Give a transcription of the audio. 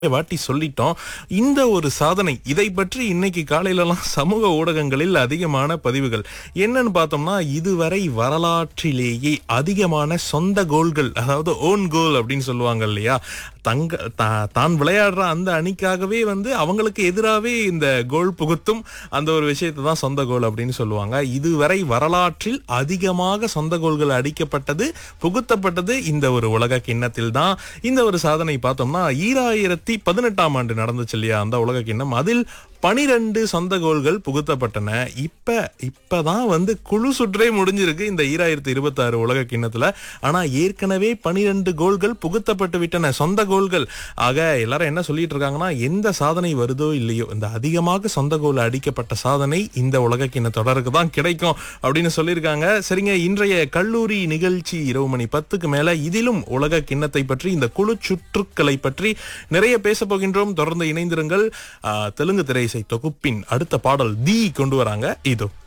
வாட்டி சொல்லிட்டோம் இந்த ஒரு சாதனை இதை பற்றி இன்னைக்கு காலையிலலாம் சமூக ஊடகங்களில் அதிகமான பதிவுகள் என்னன்னு பார்த்தோம்னா இதுவரை வரலாற்றிலேயே அதிகமான சொந்த கோல்கள் அதாவது ஓன் கோல் அப்படின்னு சொல்லுவாங்க இல்லையா தங்க தா- தான் விளையாடுற அந்த அணிக்காகவே வந்து அவங்களுக்கு எதிராகவே இந்த கோல் புகுத்தும் அந்த ஒரு விஷயத்தை தான் சொந்த கோல் அப்படின்னு சொல்லுவாங்க இதுவரை வரலாற்றில் அதிகமாக சொந்த கோல்கள் அடிக்கப்பட்டது புகுத்தப்பட்டது இந்த ஒரு உலக கிண்ணத்தில் தான் இந்த ஒரு சாதனை பார்த்தோம்னா ஈராயிரத்தி பதினெட்டாம் ஆண்டு நடந்துச்சு இல்லையா அந்த உலக கிண்ணம் அதில் பனிரெண்டு சொந்த கோல்கள் புகுத்தப்பட்டன இப்ப இப்பதான் வந்து குழு சுற்றே முடிஞ்சிருக்கு இந்த ஈராயிரத்தி இருபத்தி ஆறு உலக கிண்ணத்துல ஆனா ஏற்கனவே பனிரெண்டு கோல்கள் புகுத்தப்பட்டு விட்டன சொந்த கோல்கள் ஆக எல்லாரும் என்ன சொல்லிட்டு இருக்காங்கன்னா எந்த சாதனை வருதோ இல்லையோ இந்த அதிகமாக சொந்த கோல் அடிக்கப்பட்ட சாதனை இந்த உலக கிண்ண தொடருக்கு தான் கிடைக்கும் அப்படின்னு சொல்லியிருக்காங்க சரிங்க இன்றைய கல்லூரி நிகழ்ச்சி இரவு மணி பத்துக்கு மேல இதிலும் உலக கிண்ணத்தை பற்றி இந்த குழு சுற்றுக்களை பற்றி நிறைய பேச போகின்றோம் தொடர்ந்து இணைந்திருங்கள் ஆ, தெலுங்கு திரையிசை தொகுப்பின் அடுத்த பாடல் தி கொண்டு வராங்க இதோ